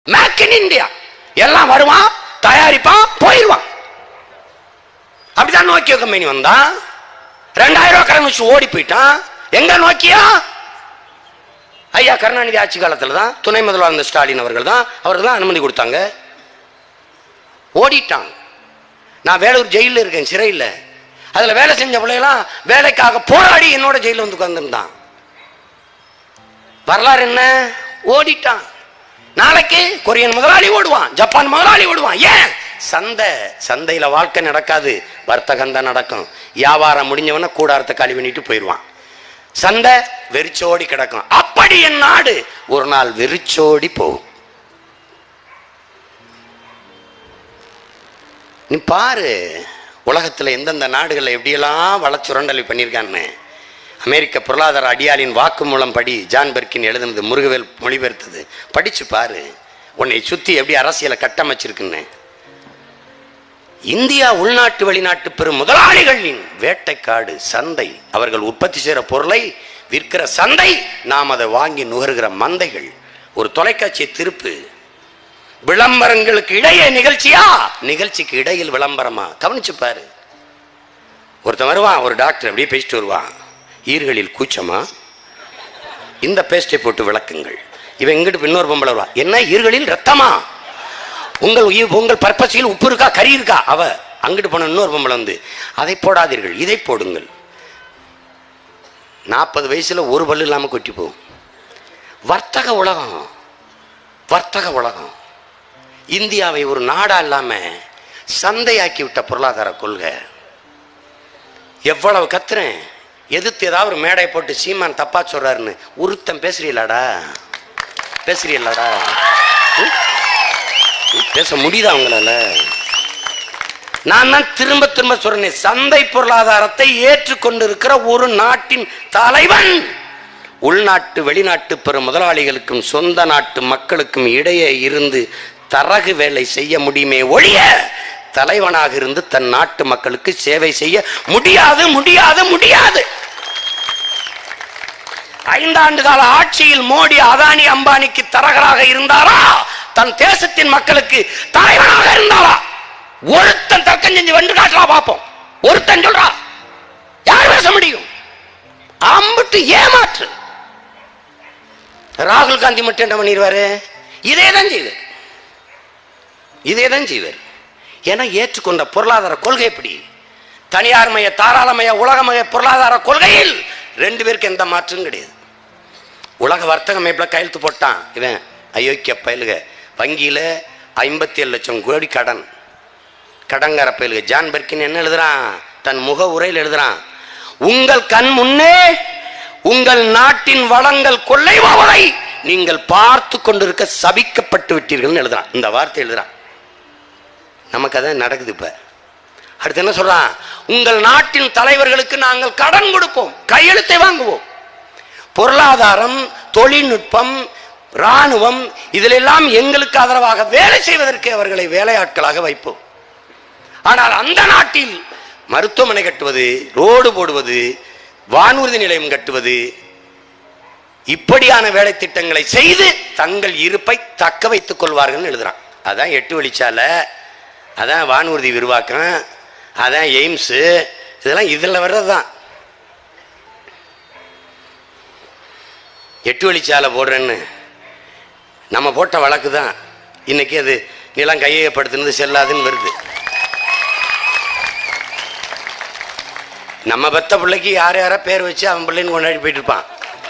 Make in India எல்லாம் வருவான் தயாரிப்பான் போயிடுவான் அப்படிதான் நோக்கியோ கம்பெனி வந்தான் ரெண்டாயிரம் ரூபாய் கடன் வச்சு ஓடி போயிட்டான் எங்க நோக்கியா ஐயா கருணாநிதி ஆட்சி காலத்துல தான் துணை முதல்வர் இருந்த ஸ்டாலின் அவர்கள் தான் அவர்கள் தான் அனுமதி கொடுத்தாங்க ஓடிட்டான் நான் வேலூர் ஜெயிலில் இருக்கேன் சிறையில் அதுல வேலை செஞ்ச பிள்ளையெல்லாம் வேலைக்காக போராடி என்னோட ஜெயிலில் வந்து உட்கார்ந்துருந்தான் வரலாறு என்ன ஓடிட்டான் நாளைக்கு கொரியன் முதலாளி ஓடுவான் ஜப்பான் முதலாளி ஓடுவான் ஏன் சந்தை சந்தையில வாழ்க்கை நடக்காது வர்த்தகம் தான் நடக்கும் வியாபாரம் முடிஞ்சவன கூடாரத்தை காலி பண்ணிட்டு போயிடுவான் சந்தை வெறிச்சோடி கிடக்கும் அப்படி என் நாடு ஒரு நாள் வெறிச்சோடி போகும் நீ பாரு உலகத்துல எந்தெந்த நாடுகளை எப்படியெல்லாம் வளச்சுரண்டலை பண்ணியிருக்கான்னு அமெரிக்க பொருளாதார அடியாளின் வாக்குமூலம் படி ஜான் பெர்கின் எழுதுனது முருகவேல் மொழிபெயர்த்தது படிச்சு பாரு உன்னை சுத்தி எப்படி அரசியலை கட்டமைச்சிருக்குன்னு இந்தியா உள்நாட்டு வெளிநாட்டு பெரும் முதலாளிகளின் வேட்டைக்காடு சந்தை அவர்கள் உற்பத்தி செய்கிற பொருளை விற்கிற சந்தை நாம் அதை வாங்கி நுகர்கிற மந்தைகள் ஒரு தொலைக்காட்சியை திருப்பு விளம்பரங்களுக்கு இடையே நிகழ்ச்சியா நிகழ்ச்சிக்கு இடையில் விளம்பரமா கவனிச்சு பாரு ஒருத்தன் வருவான் ஒரு டாக்டர் அப்படியே பேசிட்டு வருவான் ஈர்களில் கூச்சமா இந்த பேஸ்டை போட்டு விளக்குங்கள் இவன் எங்கிட்டு இன்னொரு பொம்பளை வருவா என்ன ஈர்களில் ரத்தமா உங்கள் உயிர் உங்கள் பற்பசையில் உப்பு இருக்கா கறி இருக்கா அவ அங்கிட்டு போன இன்னொரு பொம்பளை வந்து அதை போடாதீர்கள் இதை போடுங்கள் நாற்பது வயசுல ஒரு பல்லு இல்லாம கொட்டி போகும் வர்த்தக உலகம் வர்த்தக உலகம் இந்தியாவை ஒரு நாடா இல்லாம சந்தையாக்கி விட்ட பொருளாதார கொள்கை எவ்வளவு கத்துறேன் எதிர்த்து ஏதாவது ஒரு மேடை போட்டு சீமான் தப்பா சொல்றாருன்னு உருத்தம் பேசுறீங்களாடா பேசுறீங்களாடா ம்? ம்? பேச முடியுதா அவங்களால நான் தான் திரும்ப திரும்ப சொல்றேன் சந்தை பொருளாதாரத்தை ஏற்றுக்கொண்டிருக்கிற ஒரு நாட்டின் தலைவன் உள்நாட்டு வெளிநாட்டு பெரும் முதலாளிகளுக்கும் சொந்த நாட்டு மக்களுக்கும் இடையே இருந்து தரகு வேலை செய்ய முடியுமே ஒழிய தலைவனாக இருந்து தன் நாட்டு மக்களுக்கு சேவை செய்ய முடியாது முடியாது முடியாது ஐந்தாண்டு கால ஆட்சியில் மோடி அதானி அம்பானிக்கு தரகராக இருந்தாரா தன் தேசத்தின் மக்களுக்கு தலைவனாக இருந்தாரா ஒருத்தன் தர்க்கம் செஞ்சு வென்று காட்டலா பார்ப்போம் ஒருத்தன் சொல்றா யார் பேச முடியும் அம்பிட்டு ஏமாற்று ராகுல் காந்தி மட்டும் என்ன பண்ணிடுவாரு இதே தான் செய்வார் இதே தான் செய்வார் ஏன்னா ஏற்றுக்கொண்ட பொருளாதார கொள்கை எப்படி தனியார்மய தாராளமய உலகமய பொருளாதார கொள்கையில் ரெண்டு பேருக்கு எந்த மாற்றும் கிடையாது உலக வர்த்தக அமைப்பில் கையெழுத்து போட்டான் இவன் அயோக்கிய பயலுக வங்கியில் ஐம்பத்தி ஏழு லட்சம் கோடி கடன் கடங்கார பயலுக ஜான் பெர்கின் என்ன எழுதுறான் தன் முக உரையில் எழுதுறான் உங்கள் கண் முன்னே உங்கள் நாட்டின் வளங்கள் கொள்ளை போவதை நீங்கள் பார்த்து கொண்டிருக்க சபிக்கப்பட்டு விட்டீர்கள்னு எழுதுறான் இந்த வார்த்தை எழுதுறான் நமக்கு அதான் நடக்குது இப்ப அடுத்து என்ன சொல்றான் உங்கள் நாட்டின் தலைவர்களுக்கு நாங்கள் கடன் கொடுப்போம் கையெழுத்தை வாங்குவோம் பொருளாதாரம் தொழில்நுட்பம் ராணுவம் இதிலெல்லாம் எங்களுக்கு ஆதரவாக வேலை செய்வதற்கு அவர்களை வேலையாட்களாக வைப்போம் ஆனால் அந்த நாட்டில் மருத்துவமனை கட்டுவது ரோடு போடுவது வானூர்தி நிலையம் கட்டுவது இப்படியான வேலை திட்டங்களை செய்து தங்கள் இருப்பை தக்க வைத்துக் கொள்வார்கள் எழுதுறான் அதான் எட்டு வழிச்சாலை அதான் வானூர்தி விரிவாக்கம் அதான் எய்ம்ஸு இதெல்லாம் இதில் வர்றதுதான் எட்டு வழிச்சாலை போடுறேன்னு நம்ம போட்ட வழக்கு தான் இன்னைக்கு அது நிலம் கையகப்படுத்தினது செல்லாதுன்னு வருது நம்ம பெத்த பிள்ளைக்கு யார் யாரா பேர் வச்சு அவன் பிள்ளைன்னு கொண்டாடி போயிட்டு இருப்பான்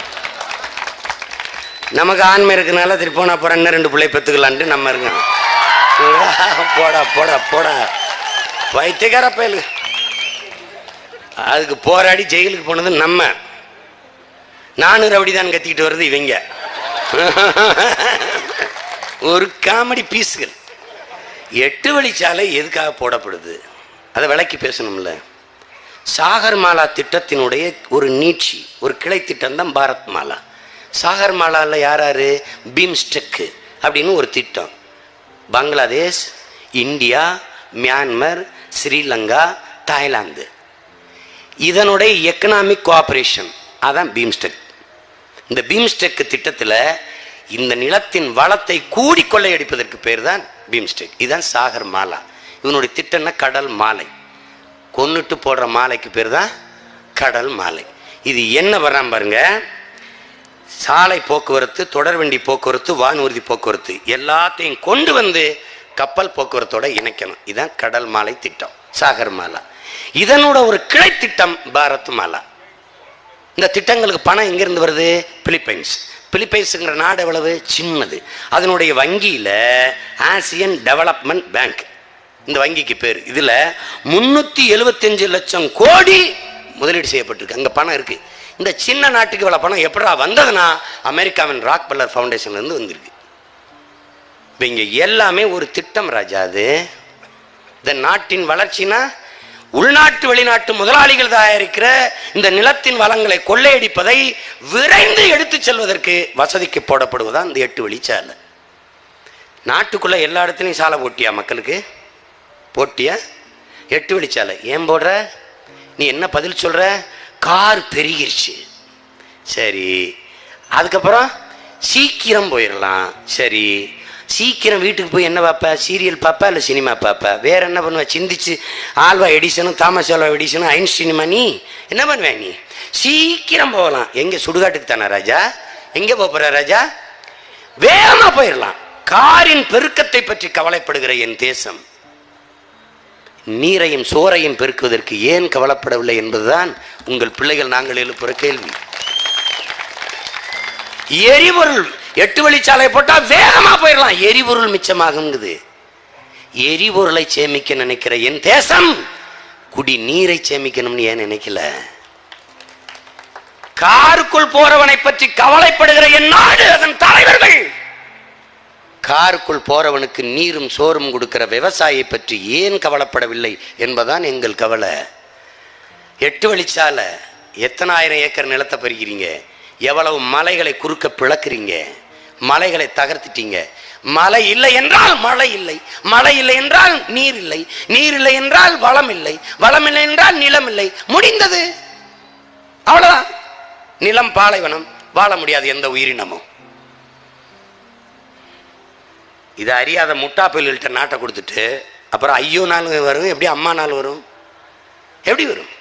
நமக்கு ஆண்மை இருக்கனால திருப்போனா அப்புறம் இன்னும் ரெண்டு பிள்ளை பெற்றுக்கலான்ட்டு நம்ம இருக்கோம் போடா போடா போடா வைத்தியக்கார பயலு அதுக்கு போராடி ஜெயிலுக்கு போனது நம்ம நானூறு அப்படிதான் கத்திக்கிட்டு வருது இவங்க ஒரு காமெடி பீஸ்கள் எட்டு வழிச்சாலை எதுக்காக போடப்படுது அதை விளக்கி பேசணும்ல சாகர் மாலா திட்டத்தினுடைய ஒரு நீட்சி ஒரு கிளை திட்டம் தான் பாரத் மாலா சாகர் மாலாவில் யார் யாரு பீம்ஸ்டெக்கு அப்படின்னு ஒரு திட்டம் Bangladesh India Myanmar Sri Lanka Thailand இதனுடைய எக்கனாமிக் கோஆபரேஷன் அதான் பீம்ஸ்டெக் இந்த பீம்ஸ்டெக் திட்டத்தில் இந்த நிலத்தின் வளத்தை கூடி கொள்ளையடிப்பதற்கு பேர் தான் பீம்ஸ்டெக் இதுதான் சாகர் மாலா இவனுடைய திட்டம்னா கடல் மாலை கொன்னுட்டு போடுற மாலைக்கு பேர் தான் கடல் மாலை இது என்ன வர்றான் பாருங்க சாலை போக்குவரத்து தொடர்வண்டி போக்குவரத்து வானூர்தி போக்குவரத்து எல்லாத்தையும் கொண்டு வந்து கப்பல் போக்குவரத்தோட இணைக்கணும் இதுதான் கடல் மாலை திட்டம் சாகர் மாலா இதனோட ஒரு கிளை திட்டம் பாரத் மாலா இந்த திட்டங்களுக்கு பணம் எங்கிருந்து வருது பிலிப்பைன்ஸ் பிலிப்பைன்ஸுங்கிற நாடு எவ்வளவு சின்னது அதனுடைய வங்கியில் ஆசியன் டெவலப்மெண்ட் பேங்க் இந்த வங்கிக்கு பேர் இதில் முந்நூற்றி எழுபத்தஞ்சு லட்சம் கோடி முதலீடு செய்யப்பட்டிருக்கு அங்கே பணம் இருக்கு இந்த சின்ன நாட்டுக்கு இவ்வளோ பணம் எப்படா வந்ததுன்னா அமெரிக்காவின் ராக் பல்லர் ஃபவுண்டேஷன்லேருந்து வந்திருக்கு இப்போ இங்கே எல்லாமே ஒரு திட்டம் ராஜா அது இந்த நாட்டின் வளர்ச்சினா உள்நாட்டு வெளிநாட்டு முதலாளிகள் தயாரிக்கிற இந்த நிலத்தின் வளங்களை கொள்ளையடிப்பதை விரைந்து எடுத்துச் செல்வதற்கு வசதிக்கு போடப்படுவதா இந்த எட்டு வழிச்சாலை நாட்டுக்குள்ள எல்லா இடத்துலையும் சாலை போட்டியா மக்களுக்கு போட்டியா எட்டு வழிச்சாலை ஏன் போடுற நீ என்ன பதில் சொல்ற கார் பெருகிருச்சு சரி அதுக்கப்புறம் சீக்கிரம் போயிடலாம் சரி சீக்கிரம் வீட்டுக்கு போய் என்ன பார்ப்ப சீரியல் பார்ப்ப இல்லை சினிமா பார்ப்ப வேற என்ன பண்ணுவ சிந்திச்சு ஆல்வா எடிசனும் தாமஸ் ஆல்வா எடிசனும் ஐன் சினிமா நீ என்ன பண்ணுவ நீ சீக்கிரம் போகலாம் எங்க சுடுகாட்டுக்கு தானே ராஜா எங்க போக போற ராஜா வேகமா போயிடலாம் காரின் பெருக்கத்தை பற்றி கவலைப்படுகிற என் தேசம் நீரையும் சோறையும் பெருக்குவதற்கு ஏன் கவலைப்படவில்லை என்பதுதான் உங்கள் பிள்ளைகள் நாங்கள் எழுப்புற கேள்வி எரிபொருள் எட்டு வழிச்சாலை போட்டா வேகமா போயிடலாம் எரிபொருள் மிச்சமாகுங்குது எரிபொருளை சேமிக்க நினைக்கிற என் தேசம் குடி நீரை சேமிக்கணும்னு ஏன் நினைக்கல காருக்குள் போறவனை பற்றி கவலைப்படுகிற என் நாடு அதன் தலைவர்கள் காருக்குள் போறவனுக்கு நீரும் சோறும் கொடுக்கிற விவசாயியை பற்றி ஏன் கவலைப்படவில்லை என்பதான் எங்கள் கவலை எட்டு வழிச்சாலை எத்தனாயிரம் ஏக்கர் நிலத்தை பறிக்கிறீங்க எவ்வளவு மலைகளை குறுக்க பிளக்குறீங்க மலைகளை தகர்த்துட்டீங்க மழை இல்லை என்றால் மழை இல்லை மழை இல்லை என்றால் நீர் இல்லை நீர் இல்லை என்றால் வளம் இல்லை வளம் இல்லை என்றால் நிலம் இல்லை முடிந்தது அவ்வளவுதான் நிலம் பாலைவனம் வாழ முடியாது எந்த உயிரினமும் இதை அறியாத முட்டா பயல்கள்ட்ட நாட்டை கொடுத்துட்டு அப்புறம் ஐயோ நாள் வரும் எப்படி அம்மா நாள் வரும் எப்படி வரும்